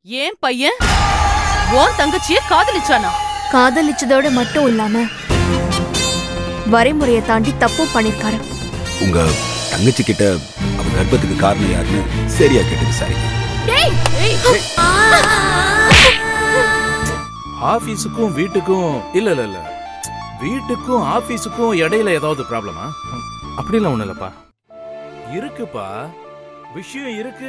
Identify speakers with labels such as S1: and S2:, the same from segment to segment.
S1: ஏன் பையன் உன் தங்கச்சிய காதலிச்சானா
S2: காதலிச்சதோட மட்டும் இல்லாம வரைமுறையை தாண்டி தப்பும் பண்ணிருக்காரு
S3: உங்க தங்கச்சி கிட்ட அவ கர்ப்பத்துக்கு காரணம் யாருன்னு சரியா கேட்டு விசாரிங்க
S4: ஆபீஸுக்கும் வீட்டுக்கும் இல்ல இல்ல இல்ல வீட்டுக்கும் ஆபீஸுக்கும் இடையில ஏதாவது ப்ராப்ளமா
S5: அப்படிலாம் ஒன்றும் இல்லைப்பா
S4: இருக்குப்பா விஷயம் இருக்கு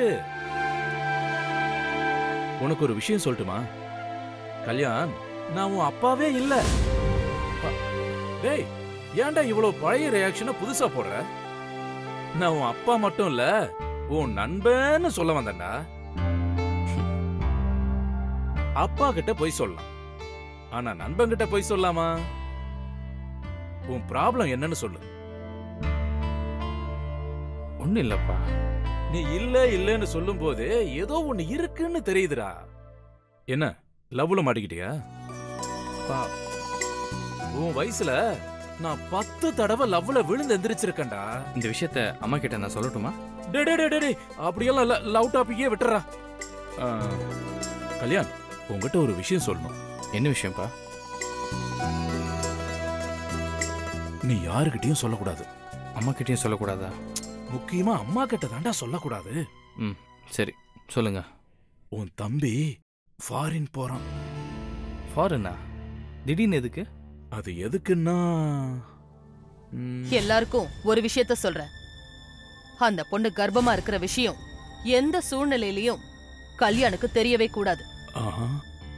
S4: உனக்கு ஒரு விஷயம் சொல்லட்டுமா கல்யாண் நான் உன் அப்பாவே இல்ல ப- டேய் ஏன்டா இவ்வளவு பழைய ரியாக்ஷனை புதுசா போடுற நான் உன் அப்பா மட்டும் இல்ல உன் நண்பன்னு சொல்ல வந்தேன்டா அப்பா கிட்ட போய் சொல்லலாம் ஆனா நண்பன் கிட்ட போய் சொல்லாமா உன் ப்ராப்ளம் என்னன்னு சொல்லு
S5: ஒன்றும் இல்லைப்பா
S4: நீ இல்ல இல்லன்னு சொல்லும் போது ஏதோ ஒண்ணு இருக்குன்னு தெரியுதுடா என்ன லவ்ல மாட்டிக்கிட்டியா பா, உன் வயசுல நான் பத்து தடவை லவ்ல விழுந்து எந்திரிச்சிருக்கேன்டா
S5: இந்த விஷயத்த அம்மா கிட்ட நான் சொல்லட்டுமா
S4: டே டே டே, டே டே அப்படியெல்லாம் இல்ல லவ் டாபிக்கே விட்டுறா ஆ, கல்யாண் உன்கிட்ட ஒரு விஷயம் சொல்லணும்
S5: என்ன விஷயம்ப்பா
S4: நீ யாருக்கிட்டயும் சொல்லக்கூடாது
S5: அம்மா கிட்டயும் சொல்லக்கூடாதா
S4: முக்கியமா அம்மா கிட்ட தாண்டா சொல்லக்கூடாது
S5: ம் சரி சொல்லுங்க
S4: உன் தம்பி ஃபாரின் போறான்
S5: ஃபாரினா திடீர்னு எதுக்கு
S4: அது எதுக்குன்னா ம்,
S1: எல்லாருக்கும் ஒரு விஷயத்த சொல்றேன் அந்த பொண்ணு கர்ப்பமா இருக்கிற விஷயம் எந்த சூழ்நிலையிலயும் கல்யாணுக்கு தெரியவே கூடாது
S4: ஆஹா,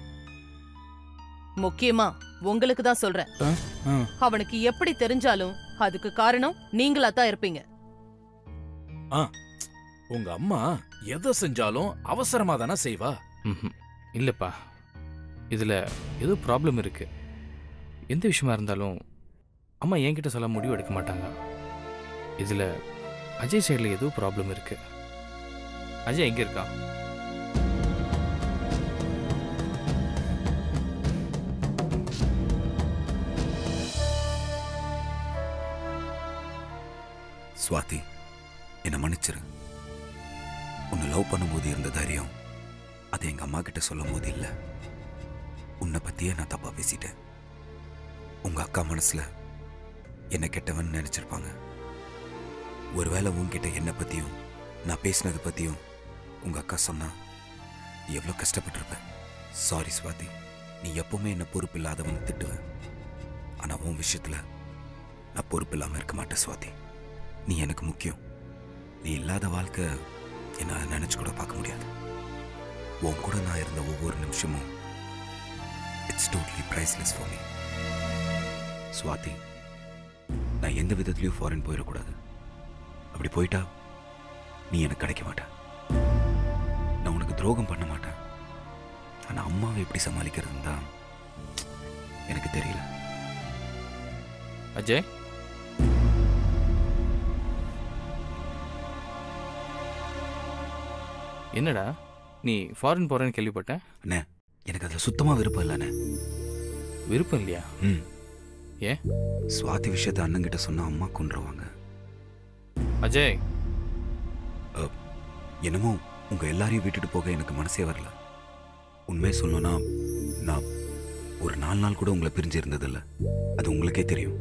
S1: முக்கியமா உங்களுக்கு தான் சொல்றேன்
S4: ஆ.
S1: அவனுக்கு எப்படி தெரிஞ்சாலும் அதுக்கு காரணம் நீங்களா தான் இருப்பீங்க
S4: உங்க அம்மா எதை செஞ்சாலும் அவசரமா தானே செய்வா
S5: ம் இல்லைப்பா இதில் ஏதோ ப்ராப்ளம் இருக்கு எந்த விஷயமா இருந்தாலும் அம்மா என்கிட்ட சொல்ல முடிவு எடுக்க மாட்டாங்க இதில் அஜய் சைடில் ஏதோ ப்ராப்ளம் இருக்கு அஜய் எங்கே இருக்கான்
S3: சுவாதி என்னை மன்னிச்சிரு உன்னை லவ் பண்ணும்போது இருந்த தைரியம் அது எங்க அம்மா கிட்ட சொல்லும் போது இல்லை உன்னை பத்தியே நான் தப்பா பேசிட்டேன் உங்க அக்கா மனசுல என்ன கெட்டவன் நினைச்சிருப்பாங்க ஒருவேளை உன்கிட்ட என்ன பத்தியும் நான் பேசினதை பத்தியும் உங்க அக்கா சொன்னா நீ எவ்வளோ கஷ்டப்பட்டிருப்ப சாரி சுவாதி நீ எப்பவுமே என்ன பொறுப்பு இல்லாதவன் திட்டுவ ஆனா உன் விஷயத்துல நான் பொறுப்பு இல்லாம இருக்க மாட்டேன் சுவாதி நீ எனக்கு முக்கியம் நீ இல்லாத வாழ்க்கை என்னால் நினைச்சு கூட பார்க்க முடியாது உன் கூட நான் இருந்த ஒவ்வொரு நிமிஷமும் it's totally priceless for me Swathi நான் எந்த விதத்துலையும் ஃபாரின் போயிடக்கூடாது அப்படி போயிட்டா நீ எனக்கு கிடைக்க மாட்ட நான் உனக்கு துரோகம் பண்ண மாட்டேன் ஆனால் அம்மாவை எப்படி சமாளிக்கிறதுன்னு தான் எனக்கு தெரியல
S5: அஜய் என்னடா நீ ஃபாரின் போகிறேன்னு கேள்விப்பட்டேன்
S3: அண்ணே எனக்கு அதில் சுத்தமாக விருப்பம் இல்லைண்ணே
S5: விருப்பம் இல்லையா
S3: ம்
S5: ஏன்
S3: சுவாதி விஷயத்தை அண்ணங்கிட்ட சொன்னா அம்மா கொன்றுவாங்க
S5: அஜய்
S3: என்னமோ உங்க எல்லாரையும் விட்டுட்டு போக எனக்கு மனசே வரல உண்மையை சொல்லணும்னா நான் ஒரு நாலு நாள் கூட உங்களை பிரிஞ்சு இருந்ததில்ல அது உங்களுக்கே தெரியும்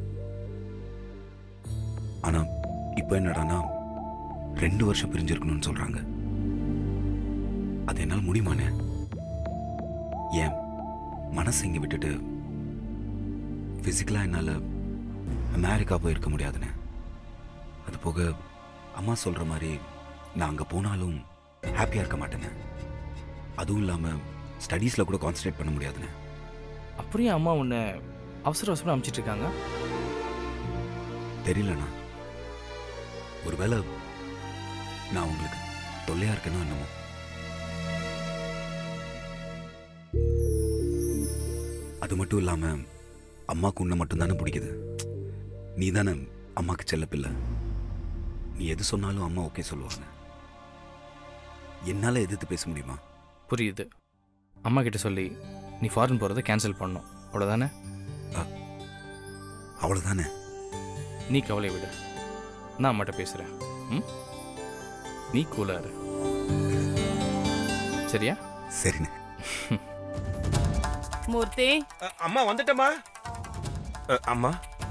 S3: ஆனா இப்போ என்னடானா ரெண்டு வருஷம் பிரிஞ்சிருக்கணும்னு சொல்றாங்க அது என்னால் முடியுமானே ஏன் மனசை இங்கே விட்டுட்டு ஃபிசிக்கலாக என்னால் அமெரிக்கா போயிருக்க முடியாதுண்ணே அது போக அம்மா சொல்கிற மாதிரி நான் அங்கே போனாலும் ஹாப்பியாக இருக்க மாட்டேனே அதுவும் இல்லாமல் ஸ்டடீஸில் கூட கான்சன்ட்ரேட் பண்ண முடியாதுண்ணே
S5: அப்படியே அம்மா உன்னை அவசர அவசரம் அனுப்பிச்சிட்டு இருக்காங்க
S3: தெரியலண்ணா ஒருவேளை நான் உங்களுக்கு தொல்லையாக இருக்கேனோ என்னமோ அது மட்டும் இல்லாமல் அம்மாவுக்கு உன்னை மட்டும்தானே பிடிக்குது நீ தானே அம்மாவுக்கு செல்லப்பில்லை நீ எது சொன்னாலும் அம்மா ஓகே சொல்லுவாங்க என்னால் எதிர்த்து பேச முடியுமா
S5: புரியுது அம்மா கிட்ட சொல்லி நீ ஃபாரின் போகிறத கேன்சல் பண்ணணும் அவ்வளோதானே
S3: அவ்வளோதானே
S5: நீ கவலை விடு நான் அம்மாட்ட பேசுகிறேன் ம் நீ கூலாரு சரியா
S3: சரிண்ணே
S1: மூர்த்தி
S6: அ, அம்மா வந்துட்டம்மா அ, அம்மா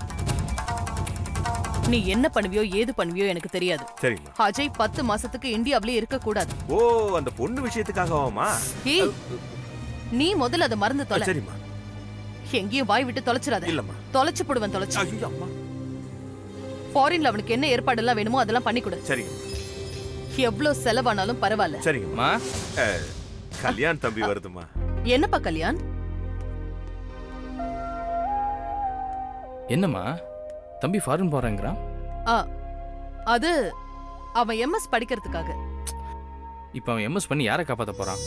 S1: நீ என்ன பண்ணுவியோ ஏது பண்ணுவியோ எனக்கு தெரியாது
S6: சரிம்மா
S1: அஜய் பத்து மாசத்துக்கு இந்தியாவிலே இருக்க கூடாது
S6: ஓ அந்த பொண்ணு விஷயத்துக்காகவாமா
S1: ஏய் நீ முதல்ல அதை மறந்து தொலை
S6: சரிம்மா
S1: எங்கேயும் வாய் விட்டு தொலைச்சிடாத
S6: இல்லம்மா
S1: தொலைச்சு போடுவேன் தொலைச்சு
S6: ஐயோ அம்மா
S1: ஃபாரின்ல அவனுக்கு என்ன ஏற்பாடு எல்லாம் வேணுமோ அதெல்லாம் பண்ணி கொடு
S6: சரிங்க
S1: எவ்வளவு செலவானாலும் பரவாயில்ல
S6: சரிங்கம்மா
S5: மா
S6: கல்யாண் தம்பி வருதுமா
S1: என்னப்பா கல்யாண்
S5: என்னம்மா தம்பி ஃபாரின் போறேங்கிறான்
S1: ஆ அது அவன் எம்எஸ் படிக்கிறதுக்காக
S5: இப்போ அவன் எம்எஸ் பண்ணி யாரை காப்பாற்ற போறான்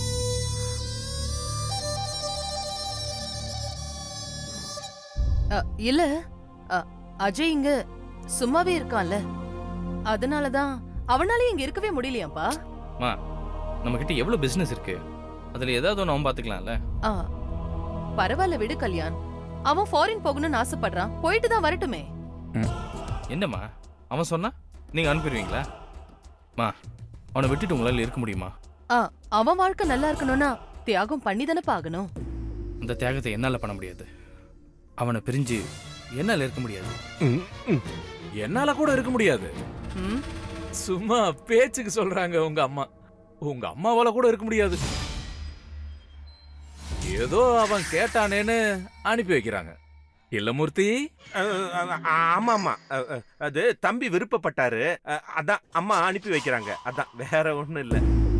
S1: அ, இல்ல அ, அஜய் இங்க சும்மாவே இருக்கான்ல அதனாலதான் அவனால இங்க இருக்கவே முடியலையாப்பா
S5: மா நம்ம கிட்ட எவ்வளவு பிசினஸ் இருக்கு அதுல ஏதாவது ஒன்று அவன் பாத்துக்கலாம்ல
S1: ஆ பரவாயில்ல விடு கல்யாண் அவன் ஃபாரின் போகணும்னு ஆசைப்படுறான் போயிட்டு தான் வரட்டுமே
S5: என்னம்மா அவன் சொன்னா நீங்க அனுப்பிடுவீங்களா மா அவனை விட்டுட்டு உங்களால இருக்க முடியுமா
S1: ஆ அவன் வாழ்க்கை நல்லா இருக்கணும்னா தியாகம் பண்ணி தானே பாகணும்
S5: அந்த தியாகத்தை என்னால பண்ண முடியாது அவனை பிரிஞ்சு என்னால இருக்க முடியாது
S4: ம், ம். என்னால கூட இருக்க முடியாது
S1: ம்
S4: சும்மா பேச்சுக்கு சொல்றாங்க உங்க அம்மா உங்க அம்மாவால கூட இருக்க முடியாது ஏதோ அவன் கேட்டானேன்னு அனுப்பி வைக்கிறாங்க இல்ல மூர்த்தி
S6: அ, அ, அ, ஆமா ஆமா அ, அ, அது தம்பி விருப்பப்பட்டாரு அ, அதான் அம்மா அனுப்பி வைக்கிறாங்க அதான் வேற ஒண்ணும் இல்ல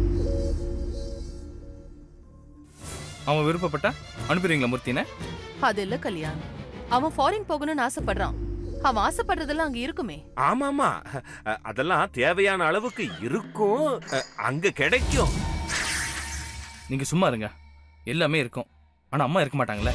S5: அவன் விருப்பப்பட்டா அனுப்பிடுவீங்களா மூர்த்தினை
S1: அது இல்ல கல்யாண் அவன் ஃபாரின் போகணும்னு ஆசைப்படுறான் அவன் ஆசைப்படுறதெல்லாம் அங்க இருக்குமே
S6: ஆமா ஆமா அ, அதெல்லாம் தேவையான அளவுக்கு இருக்கும் அ, அங்க கிடைக்கும்
S5: நீங்க சும்மா இருங்க எல்லாமே இருக்கும் ஆனா அம்மா இருக்க மாட்டாங்களே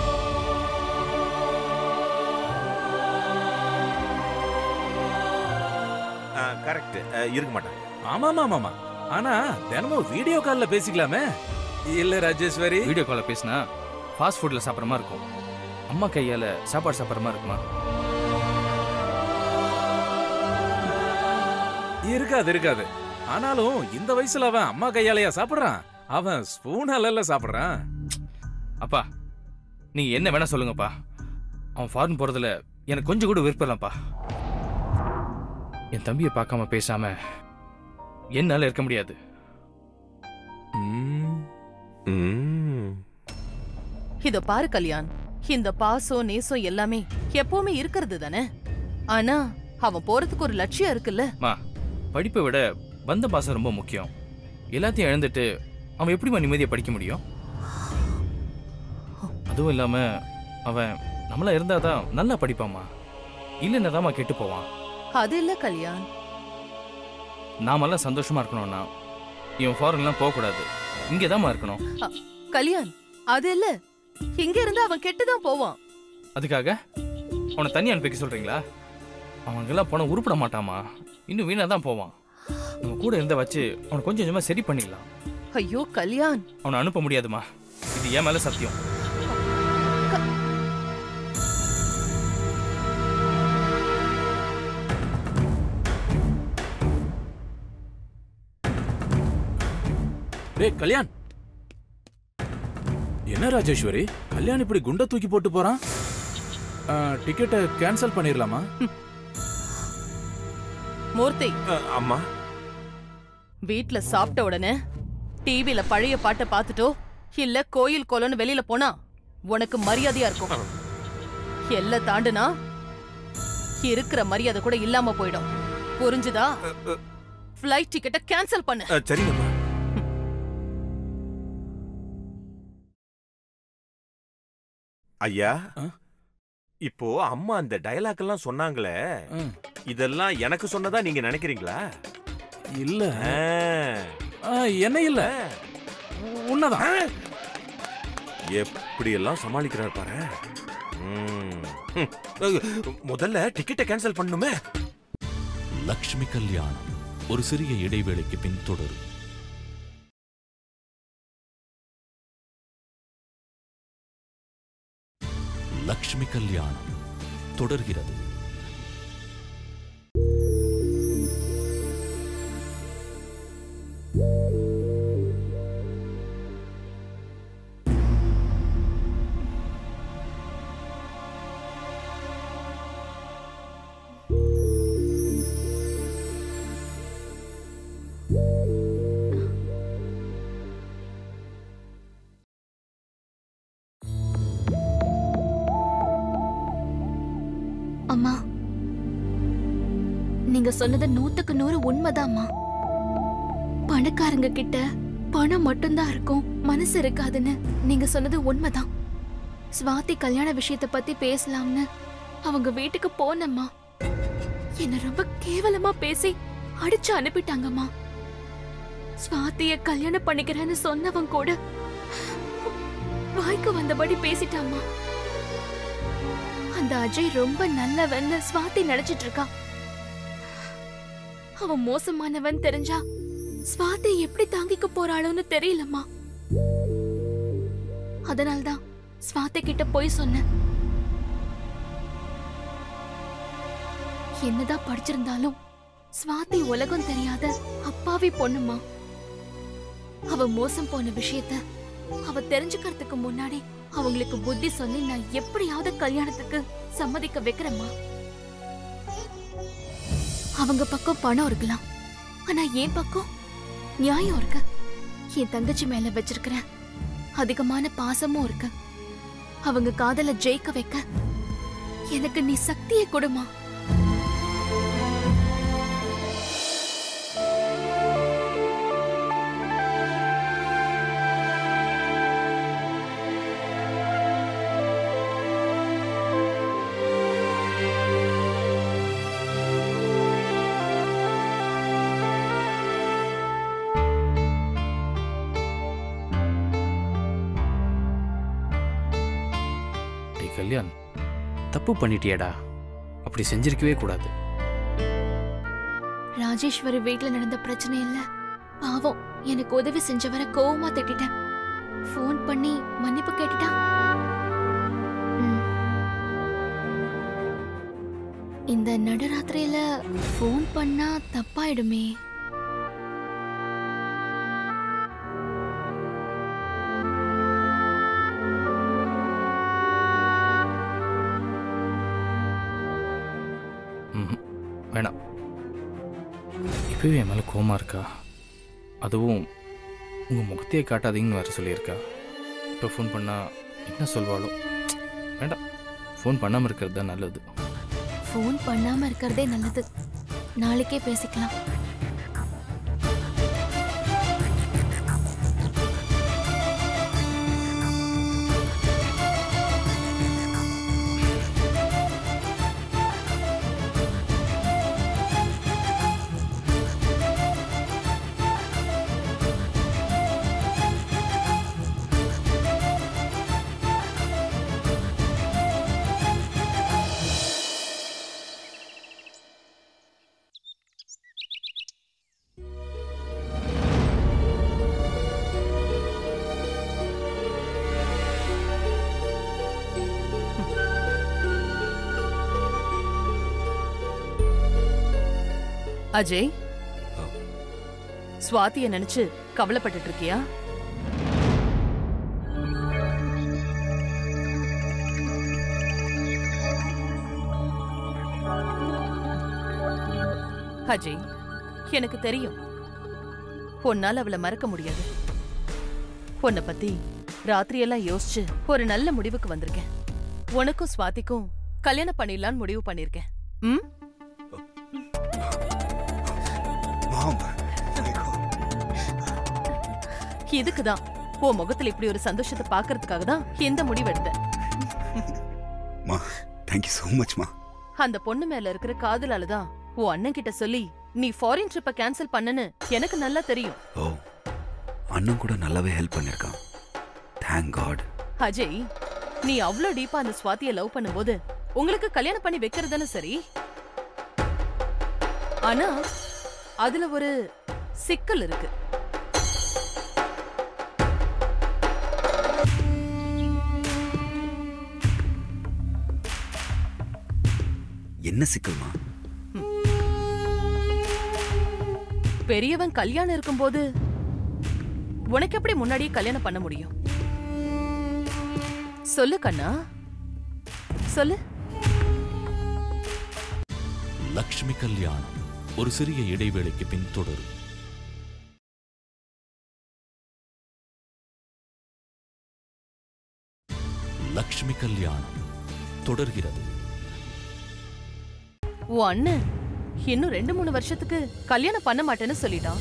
S6: கரெக்ட் இருக்க மாட்டாங்க
S4: ஆமாமா ஆமாமா ஆனா தினமும் வீடியோ கால்ல பேசிக்கலாமே இல்ல ராஜேஸ்வரி
S5: வீடியோ காலில் பேசினா ஃபாஸ்ட் ஃபுட்டில் சாப்பிட்ற மாதிரி இருக்கும் அம்மா கையால் சாப்பாடு சாப்பிட்ற மாதிரி இருக்குமா
S4: இருக்காது இருக்காது ஆனாலும் இந்த வயசுல அவன் அம்மா கையாலையா சாப்பிடுறான் அவன் ஸ்பூனால சாப்பிடுறான்
S5: அப்பா நீங்கள் என்ன வேணா சொல்லுங்கப்பா அவன் ஃபாரின் போகிறதுல எனக்கு கொஞ்சம் கூட விருப்பம் இல்லைப்பா என் தம்பியை பார்க்காம பேசாம என்னால் இருக்க முடியாது
S4: ம்,
S6: ம்.
S1: இத பாரு கல்யாண் இந்த பாசம் நேசம் எல்லாமே எப்பவுமே இருக்கிறது தானே ஆனா அவன் போறதுக்கு ஒரு லட்சியம் இருக்குல்ல
S5: மா படிப்பை விட பந்த பாசம் ரொம்ப முக்கியம் எல்லாத்தையும் இழந்துட்டு அவன் எப்படிம்மா நிம்மதியாக படிக்க முடியும் அதுவும் இல்லாமல் அவன் நம்மளா இருந்தால் தான் நல்லா படிப்பாம்மா இல்லைன்னா தான்மா கெட்டு போவான்
S1: அது இல்ல கல்யாண்
S5: நாமெல்லாம் சந்தோஷமா இருக்கணும்னா இவன் ஃபாரின்லாம் போகக்கூடாது இங்கே இருக்கணும்
S1: கல்யாண் அது இல்ல இங்க இருந்து அவன் கெட்டுதான் போவான்
S5: அதுக்காக அவனை தண்ணி அனுப்பிக்க சொல்றீங்களா அவங்கெல்லாம் போன உருப்பிட மாட்டாமா இன்னும் வீணா தான் போவான் நம்ம கூட இருந்த வச்சு அவனை கொஞ்சம் கொஞ்சமா சரி பண்ணிடலாம்
S1: ஐயோ கல்யாண்
S5: அவனை அனுப்ப முடியாதுமா இது என் மேல சத்தியம்
S4: டேய் கல்யாண் என்ன ராஜேஸ்வரி கல்யாண் இப்படி குண்ட தூக்கி போட்டு போறான் டிக்கெட்டை கேன்சல் பண்ணிடலாமா
S1: மூர்த்தி
S6: அ, அம்மா
S1: வீட்ல சாப்பிட்ட உடனே டிவில பழைய பாட்டை பார்த்துட்டோ இல்ல கோயில் கோலன்னு வெளியில போனா உனக்கு மரியாதையா இருக்கும் எல்லை தாண்டுனா இருக்கிற மரியாதை கூட இல்லாம போயிடும் புரிஞ்சுதா ஃப்ளைட் டிக்கெட்டை கேன்சல் பண்ணு
S6: அ, சரிங்கம்மா ஐயா
S4: ஆ?
S6: இப்போ அம்மா அந்த டயலாக் எல்லாம் சொன்னாங்களே
S4: ம்,
S6: இதெல்லாம் எனக்கு சொன்னதா நீங்க நினைக்கிறீங்களா
S4: இல்ல
S6: ஆ.
S4: ஆ, என்ன இல்ல உன்னதான்
S6: எப்படி எல்லாம் சமாளிக்கிறார் பாரு ம். ம். முதல்ல டிக்கெட்டை கேன்சல் பண்ணுமே
S7: லக்ஷ்மி கல்யாணம் ஒரு சிறிய இடைவேளைக்கு பின் தொடரும் லக்ஷ்மி கல்யாணம் தொடர்கிறது
S2: அம்மா நீங்க சொன்னது நூத்துக்கு நூறு உண்மைதாம்மா பணக்காரங்க கிட்ட பணம் மட்டும்தான் இருக்கும் மனசு இருக்காதுன்னு நீங்க சொன்னது உண்மைதான் ஸ்வாதி கல்யாண விஷயத்த பத்தி பேசலாம்னு அவங்க வீட்டுக்கு போனம்மா என்ன ரொம்ப கேவலமா பேசி அடிச்சு அனுப்பிட்டாங்கம்மா ஸ்வாதிய கல்யாணம் பண்ணிக்கிறேன்னு சொன்னவன் கூட வாய்க்கு வந்தபடி பேசிட்டாம்மா அந்த அஜய் ரொம்ப நல்லவன்னு ஸ்வாதி நினைச்சிட்டு இருக்கா அவன் மோசமானவன் தெரிஞ்சா ஸ்வாதி எப்படி தாங்கிக்க போறாளோன்னு தெரியலம்மா அதனால்தான் ஸ்வாதி கிட்ட போய் சொன்னேன் என்னதான் படிச்சிருந்தாலும் ஸ்வாதி உலகம் தெரியாத அப்பாவி பொண்ணுமா அவ மோசம் போன விஷயத்த அவ தெரிஞ்சுக்கிறதுக்கு முன்னாடி அவங்களுக்கு புத்தி சொல்லி நான் எப்படியாவது கல்யாணத்துக்கு சம்மதிக்க வைக்கிறேம்மா அவங்க பக்கம் பணம் இருக்கலாம் ஆனா என் பக்கம் நியாயம் இருக்கு என் தங்கச்சி மேல வச்சிருக்கிற அதிகமான பாசமும் இருக்கு அவங்க காதல ஜெயிக்க வைக்க எனக்கு நீ சக்தியை கொடுமா
S5: டேய் கல்யாண் தப்பு பண்ணிட்டியேடா அப்படி செஞ்சிருக்கவே கூடாது
S2: ராஜேஸ்வரி வீட்ல நடந்த பிரச்சனை இல்ல பாவம் எனக்கு உதவி செஞ்சவரை கோவமா திட்டிட்டேன் ஃபோன் பண்ணி மன்னிப்பு கேட்டுட்டா ம். இந்த நடுராத்திரியில ஃபோன் பண்ணா தப்பாயிடுமே
S5: ம்ஹும். வேணாம் இப்பவே என் மேலே கோமா இருக்கா அதுவும் உங்கள் முகத்தையே காட்டாதீங்கன்னு வேற சொல்லியிருக்கா இப்போ ஃபோன் பண்ணால் என்ன சொல்வாளோ வேண்டாம் ஃபோன் பண்ணாமல் இருக்கிறது தான் நல்லது
S2: ஃபோன் பண்ணாம இருக்கிறதே நல்லது நாளைக்கே பேசிக்கலாம்
S1: அஜய் சுவாதிய நினைச்சு கவலைப்பட்டுட்டு இருக்கியா அஜய் எனக்கு தெரியும் உன்னால அவளை மறக்க முடியாது உன்னை பத்தி ராத்திரியெல்லாம் யோசிச்சு ஒரு நல்ல முடிவுக்கு வந்திருக்கேன் உனக்கும் சுவாதிக்கும் கல்யாணம் பண்ணிடலான்னு முடிவு பண்ணிருக்கேன் ம்
S3: மாம்
S1: இதுக்குதான் உன் முகத்துல இப்படி ஒரு சந்தோஷத்தை பாக்குறதுக்காக தான் இந்த முடிவு எடுத்தேன்
S3: மா தேங்க்யூ ஸோ மச் மா
S1: அந்த பொண்ணு மேல இருக்கிற காதலால தான் உன் அண்ணன் கிட்ட சொல்லி நீ ஃபாரின் ட்ரிப்பை கேன்சல் பண்ணனு எனக்கு நல்லா தெரியும்
S3: ஓ அண்ணன் கூட நல்லாவே ஹெல்ப் பண்ணிருக்கான் தேங்க் காட்
S1: அஜய் நீ அவ்ளோ டீப்பா அந்த சுவாதிய லவ் பண்ணும்போது உங்களுக்கு கல்யாணம் பண்ணி வைக்கிறதுன்னு சரி ஆனா அதுல ஒரு சிக்கல் இருக்கு
S3: என்ன சிக்கல்மா
S1: பெரியவன் கல்யாணம் இருக்கும்போது உனக்கு எப்படி முன்னாடியே கல்யாணம் பண்ண முடியும் சொல்லு கண்ணா சொல்லு
S7: லக்ஷ்மி கல்யாணம் ஒரு சிறிய இடைவேளைக்கு பின் தொடரும் லக்ஷ்மி கல்யாணம் தொடர்கிறது
S1: உன் அண்ணன் இன்னும் ரெண்டு மூணு வருஷத்துக்கு கல்யாணம் பண்ண மாட்டேன்னு சொல்லிட்டான்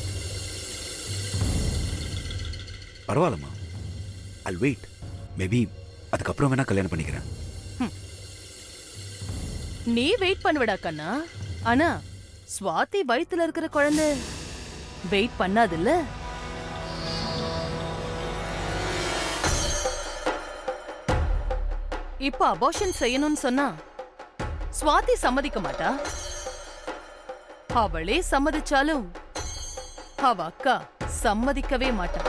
S3: பரவாயில்லம்மா அல் வெயிட் மேபி அதுக்கப்புறம் வேணா கல்யாணம் பண்ணிக்கிறேன்
S1: நீ வெயிட் பண்ணுவடா கண்ணா ஆனா ஸ்வாதி வயித்துல இருக்கிற குழந்தை வெயிட் பண்ணாதுல்ல இப்ப அபார்ஷன் செய்யணும்னு சொன்னா ஸ்வாதி சம்மதிக்க மாட்டா அவளே சம்மதிச்சாலும் அவ அக்கா சம்மதிக்கவே மாட்டா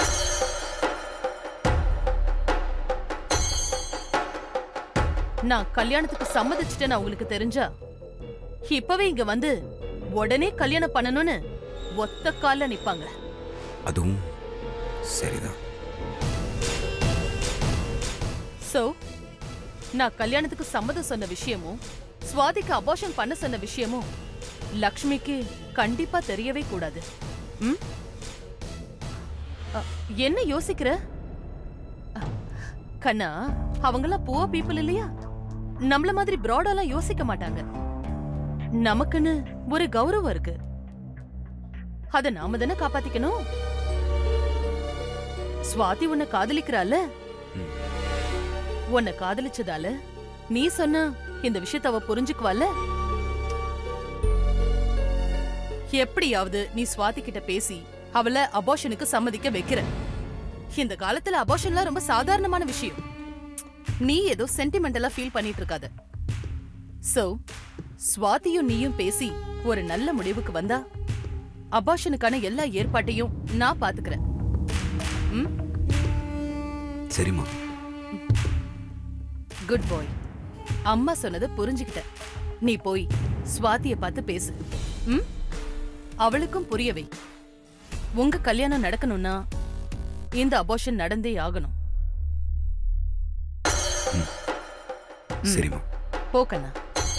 S1: நான் கல்யாணத்துக்கு சம்மதிச்சிட்டேன்னு அவங்களுக்கு தெரிஞ்சா இப்பவே இங்க வந்து உடனே கல்யாணம் பண்ணணும்னு ஒத்த கால்ல நிப்பாங்க
S3: அதுவும் சரிதான்
S1: சோ நான் கல்யாணத்துக்கு சம்மதம் சொன்ன விஷயமும் சுவாதிக்கு அபார்ஷன் பண்ண சொன்ன விஷயமும் லக்ஷ்மிக்கு கண்டிப்பா தெரியவே கூடாது ம்? அ, என்ன யோசிக்கிற அ, கண்ணா அவங்களாம் புவர் பீப்புள் இல்லையா நம்மள மாதிரி பிராடாலாம் யோசிக்க மாட்டாங்க நமக்குன்னு ஒரு கௌரவம் இருக்கு அத நாம தானே காப்பாத்திக்கணும் சுவாதி உன்னை காதலிக்கிறால உன்னை காதலிச்சதால நீ சொன்னா இந்த விஷயத்த அவ புரிஞ்சுக்குவால எப்படியாவது நீ சுவாதி கிட்ட பேசி அவளை அபார்ஷனுக்கு சம்மதிக்க வைக்கிற இந்த காலத்துல அபார்ஷன்லாம் ரொம்ப சாதாரணமான விஷயம் நீ ஏதோ சென்டிமெண்டலா ஃபீல் பண்ணிட்டு இருக்காத சோ சுவாதியும் நீயும் பேசி ஒரு நல்ல முடிவுக்கு வந்தா அபார்ஷனுக்கான எல்லா ஏற்பாட்டையும் நான் பாத்துக்கிறேன் ம்
S3: சரிம்மா
S1: குட் பாய் அம்மா சொன்னதை புரிஞ்சுக்கிட்ட நீ போய் ஸ்வாதிய பார்த்து பேசு ம் அவளுக்கும் புரியவை உங்க கல்யாணம் நடக்கணும்னா இந்த அபார்ஷன் நடந்தே ஆகணும்
S3: சரிம்மா
S1: போ கண்ணா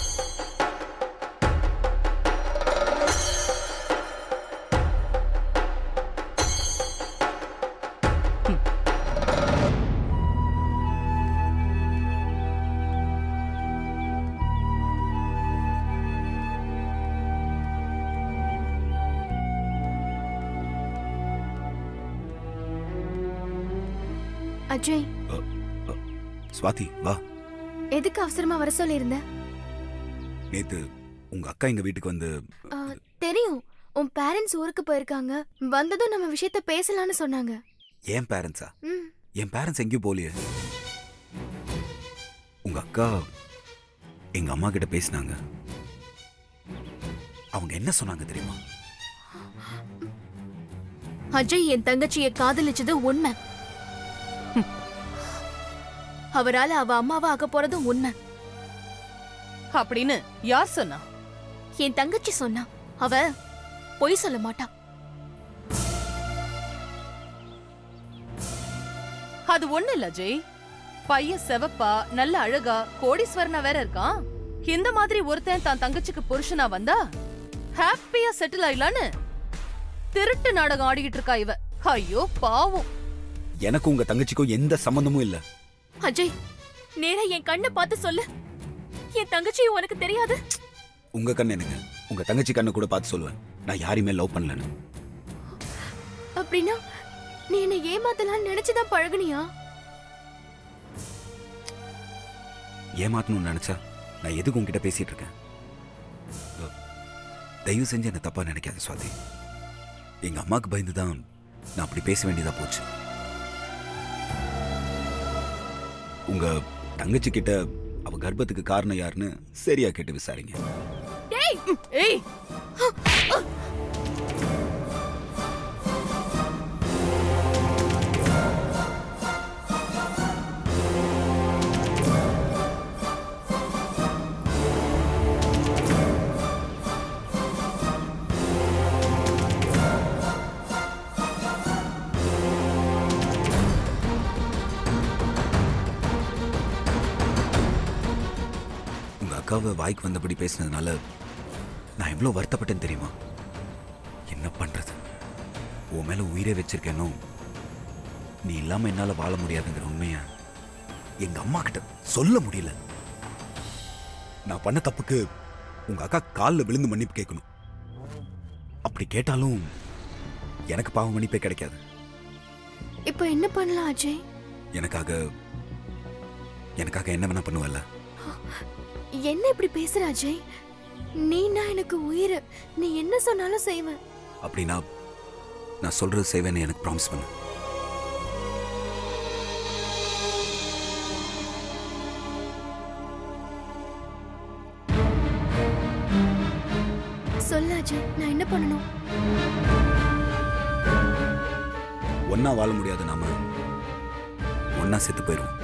S2: அஜய்
S3: ஸ்வாதி வா
S2: எதுக்கு அவசரமா வர சொல்லியிருந்த
S3: நேத்து உங்க அக்கா எங்க வீட்டுக்கு வந்து
S2: ஆ, தெரியும் உன் பேரண்ட்ஸ் ஊருக்கு போயிருக்காங்க வந்ததும் நம்ம விஷயத்த பேசலாம்னு சொன்னாங்க
S3: என் பேரண்ட்ஸா
S2: ம்
S3: என் பேரண்ட்ஸ் எங்கேயும் போலியே உங்க அக்கா எங்க அம்மா கிட்ட பேசினாங்க அவங்க என்ன சொன்னாங்க தெரியுமா
S2: அஜய் என் தங்கச்சிய காதலிச்சது உண்மை ஹம். அவரால அவ அம்மாவா ஆக போறதும் உண்மை
S1: அப்படின்னு யார் சொன்னா
S2: என் தங்கச்சி சொன்னா அவ பொய் சொல்ல மாட்டா
S1: அது ஒண்ணு இல்ல ஜெய் பையன் செவப்பா நல்ல அழகா கோடீஸ்வரனா வேற இருக்கான் இந்த மாதிரி ஒருத்தன் தான் தங்கச்சிக்கு புருஷனா வந்தா ஹாப்பியா செட்டில் ஆயிடலான்னு திருட்டு நாடகம் ஆடிக்கிட்டு இருக்கா இவ ஐயோ பாவம்
S3: எனக்கும் உங்க தங்கச்சிக்கும் எந்த சம்பந்தமும் இல்ல
S2: அஜய் நேரா என் கண்ணை பார்த்து சொல்லு என் தங்கச்சி உனக்கு தெரியாது
S3: உங்க கண்ணு எனக்கு உங்க தங்கச்சி கண்ணை கூட பார்த்து சொல்லுவேன் நான் யாரையுமே லவ் பண்ணலன்னு
S2: அப்படின்னா நீ என்ன ஏமாத்தலாம்னு நினைச்சுதான் பழகுனியா
S3: ஏமாத்தணும்னு நினைச்சா நான் எதுக்கு உங்ககிட்ட பேசிட்டு இருக்கேன் இதோ, தயவு செஞ்சு என்ன தப்பா நினைக்காத சுவாதி எங்க அம்மாக்கு பயந்து தான் நான் அப்படி பேச வேண்டியதா போச்சு உங்க தங்கச்சி கிட்ட அவ கர்ப்பத்துக்கு காரணம் யாருன்னு சரியா கேட்டு விசாரிங்க
S1: ஏய்
S3: உங்க அக்காவை வாய்க்கு வந்தபடி பேசினதுனால நான் எவ்வளவு வருத்தப்பட்டேன்னு தெரியுமா என்ன பண்றது உன் மேல உயிரே வச்சிருக்கேனோ நீ இல்லாம என்னால வாழ முடியாதுங்கிற உண்மைய எங்க அம்மா கிட்ட சொல்ல முடியல நான் பண்ண தப்புக்கு உங்க அக்கா காலில் விழுந்து மன்னிப்பு கேட்கணும் அப்படி கேட்டாலும் எனக்கு பாவம் மன்னிப்பே கிடைக்காது
S2: இப்போ என்ன பண்ணலாம் அஜய்
S3: எனக்காக எனக்காக என்ன வேணா பண்ணுவல்ல
S2: என்ன இப்படி பேசுற அஜய் நீனா எனக்கு உயிர் நீ என்ன சொன்னாலும் செய்வேன்
S3: அப்படின்னா நான் சொல்றது செய்வேன்னு எனக்கு ப்ராமிஸ் பண்ணு
S2: சொல்லு அஜய் நான் என்ன பண்ணணும்
S3: ஒன்னா வாழ முடியாது நாம ஒன்னா செத்து போயிடுவோம்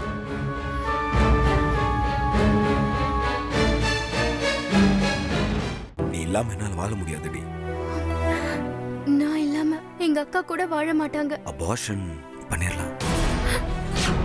S3: நீ இல்லாம என்னால வாழ முடியாதுடி
S2: நான் இல்லாம எங்க அக்கா கூட வாழ மாட்டாங்க
S3: அபார்ஷன் பண்ணிடலாம்